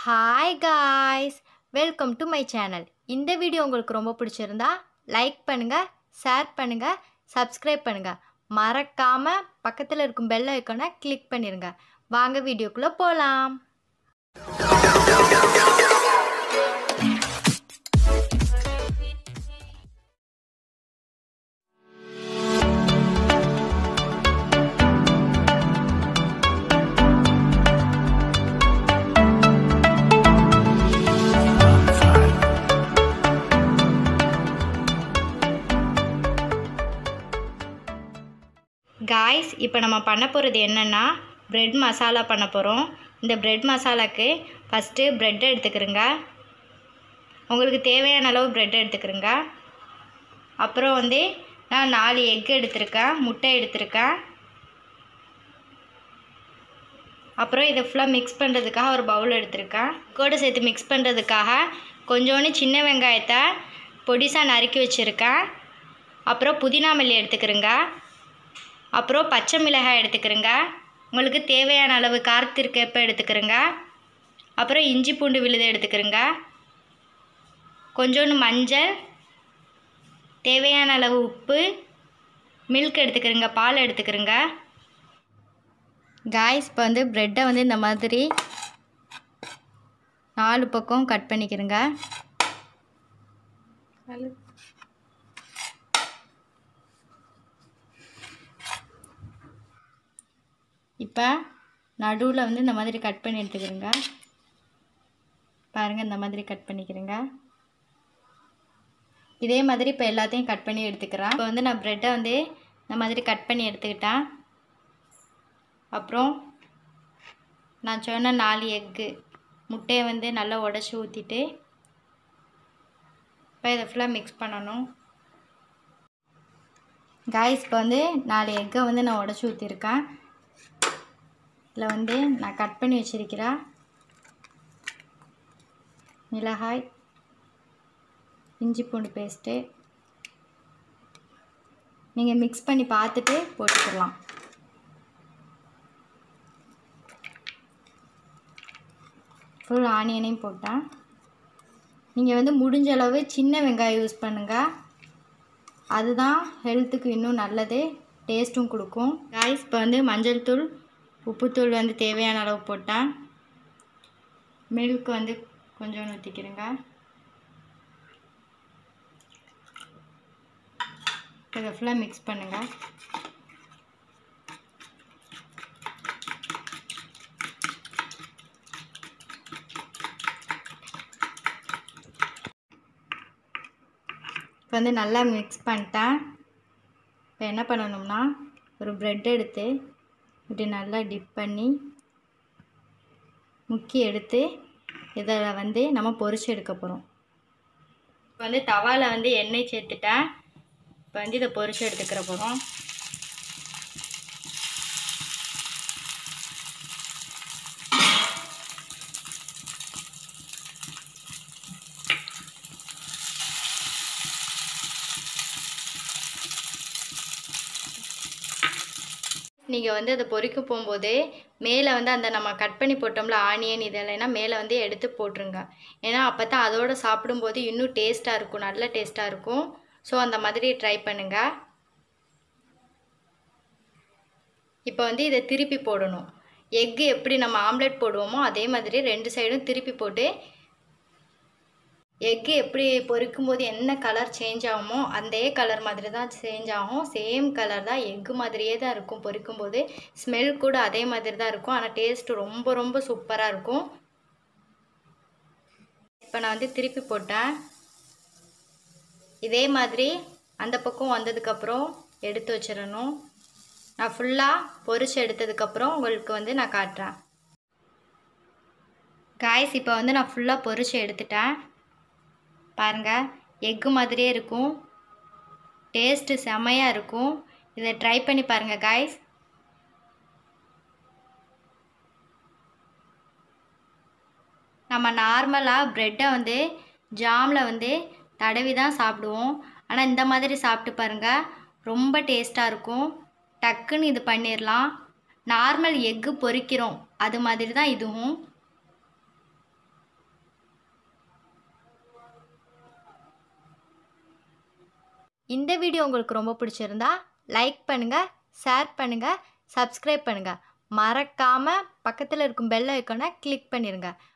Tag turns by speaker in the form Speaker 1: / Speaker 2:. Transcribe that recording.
Speaker 1: hi guys welcome to my channel இந்த video உங்களுக்கு ரொம்ப பிடிச்சிருந்தா லைக் பண்ணுங்கள் ஷேர் பண்ணுங்கள் சப்ஸ்கிரைப் பண்ணுங்கள் மறக்காமல் பக்கத்தில் இருக்கும் பெல் ஐக்கானை கிளிக் பண்ணிடுங்க வாங்க வீடியோக்குள்ளே போகலாம் காய்ஸ் இப்போ நம்ம பண்ண போகிறது என்னென்னா பிரெட் மசாலா பண்ண போகிறோம் இந்த பிரெட் மசாலாக்கு ஃபஸ்ட்டு ப்ரெட் எடுத்துக்கிறோங்க உங்களுக்கு தேவையான அளவு ப்ரெட் எடுத்துக்கிறோங்க அப்புறம் வந்து நான் நாலு எக் எடுத்திருக்கேன் முட்டை எடுத்திருக்கேன் அப்புறம் இதை ஃபுல்லாக மிக்ஸ் பண்ணுறதுக்காக ஒரு பவுல் எடுத்திருக்கேன் கூட சேர்த்து மிக்ஸ் பண்ணுறதுக்காக கொஞ்சோண்டு சின்ன வெங்காயத்தை பொடிசாக நறுக்கி வச்சுருக்கேன் அப்புறம் புதினா மல்லி எடுத்துக்கிறேங்க அப்புறம் பச்சை மிளகாய் எடுத்துக்கிறேங்க உங்களுக்கு தேவையான அளவு காரத்திற்கேற்ப எடுத்துக்கிறேங்க அப்புறம் இஞ்சி பூண்டு விழுது எடுத்துக்கிறேங்க கொஞ்சோண்டு மஞ்சள் தேவையான அளவு உப்பு மில்க் எடுத்துக்கிறேங்க பால் எடுத்துக்கிறேங்க காய்ஸ் இப்போ வந்து ப்ரெட்டை வந்து இந்த மாதிரி நாலு பக்கம் கட் பண்ணிக்கிறேங்க இப்போ நடுவில் வந்து இந்த மாதிரி கட் பண்ணி எடுத்துக்கிறேங்க பாருங்கள் இந்த மாதிரி கட் பண்ணிக்கிறேங்க இதே மாதிரி இப்போ எல்லாத்தையும் கட் பண்ணி எடுத்துக்கிறேன் இப்போ வந்து நான் ப்ரெட்டை வந்து இந்த மாதிரி கட் பண்ணி எடுத்துக்கிட்டேன் அப்புறம் நான் சொன்ன நாலு எக்கு முட்டையை வந்து நல்லா உடச்சி ஊற்றிட்டு இப்போ இதை ஃபுல்லாக மிக்ஸ் பண்ணணும் காய்ஸ் இப்போ வந்து நாலு எக்கை வந்து நான் உடச்சி ஊற்றிருக்கேன் இதில் வந்து நான் கட் பண்ணி வச்சுருக்கிறேன் மிளகாய் இஞ்சி பூண்டு பேஸ்ட்டு நீங்கள் மிக்ஸ் பண்ணி பார்த்துட்டு போட்டுக்கலாம் ஃபுல் ஆனியனையும் போட்டேன் நீங்கள் வந்து முடிஞ்ச அளவு சின்ன வெங்காயம் யூஸ் பண்ணுங்கள் அதுதான் ஹெல்த்துக்கு இன்னும் நல்லது டேஸ்ட்டும் கொடுக்கும் காய்ஸ் இப்போ வந்து மஞ்சள் தூள் உப்புத்தூள் வந்து தேவையான அளவு போட்டேன் மில்க் வந்து கொஞ்சம் ஊற்றிக்கிறேங்க இதை ஃபுல்லாக மிக்ஸ் பண்ணுங்கள் இப்போ வந்து நல்லா மிக்ஸ் பண்ணிட்டேன் இப்போ என்ன பண்ணணும்னா ஒரு ப்ரெட் எடுத்து இப்படி நல்லா டிப் பண்ணி முக்கி எடுத்து இதில் வந்து நம்ம பொரிச்சு எடுக்க போகிறோம் இப்போ வந்து தவாவில் வந்து எண்ணெய் சேர்த்துட்டேன் இப்போ வந்து இதை பொரிச்சு எடுத்துக்கிற போகிறோம் நீங்கள் வந்து அதை பொரிக்க போகும்போது மேலே வந்து அந்த நம்ம கட் பண்ணி போட்டோம்ல ஆனியன் இதெல்லாம் மேலே வந்து எடுத்து போட்டுருங்க ஏன்னா அப்போ தான் அதோடு சாப்பிடும்போது இன்னும் டேஸ்ட்டாக இருக்கும் நல்ல டேஸ்ட்டாக இருக்கும் ஸோ அந்த மாதிரி ட்ரை பண்ணுங்கள் இப்போ வந்து இதை திருப்பி போடணும் எக்கு எப்படி நம்ம ஆம்லெட் போடுவோமோ அதே மாதிரி ரெண்டு சைடும் திருப்பி போட்டு எக்கு எப்படி பொரிக்கும் போது என்ன கலர் சேஞ்ச் ஆகுமோ அதே கலர் மாதிரி தான் சேஞ்ச் ஆகும் சேம் கலர் தான் எக்கு மாதிரியே தான் இருக்கும் பொரிக்கும் போது ஸ்மெல் கூட அதே மாதிரி தான் இருக்கும் ஆனால் டேஸ்ட்டு ரொம்ப ரொம்ப சூப்பராக இருக்கும் இப்போ நான் வந்து திருப்பி போட்டேன் இதே மாதிரி அந்த பக்கம் வந்ததுக்கப்புறம் எடுத்து வச்சிடணும் நான் ஃபுல்லாக பொரிச்சு எடுத்ததுக்கப்புறம் உங்களுக்கு வந்து நான் காட்டுறேன் காய்ஸ் இப்போ வந்து நான் ஃபுல்லாக பொரிச்சு எடுத்துட்டேன் பாருங்கள் எக்கு மாதிரியே இருக்கும் டேஸ்ட்டு செமையாக இருக்கும் இதை ட்ரை பண்ணி பாருங்கள் காய்ஸ் நம்ம நார்மலாக ப்ரெட்டை வந்து ஜாமில் வந்து தடவி தான் சாப்பிடுவோம் ஆனால் இந்த மாதிரி சாப்பிட்டு பாருங்கள் ரொம்ப டேஸ்ட்டாக இருக்கும் டக்குன்னு இது பண்ணிடலாம் நார்மல் எக்கு பொரிக்கிறோம் அது மாதிரி தான் இதுவும் இந்த வீடியோ உங்களுக்கு ரொம்ப பிடிச்சிருந்தா லைக் பண்ணுங்கள் ஷேர் பண்ணுங்கள் சப்ஸ்கிரைப் பண்ணுங்கள் மறக்காமல் பக்கத்தில் இருக்கும் பெல் ஐக்கானை கிளிக் பண்ணிடுங்க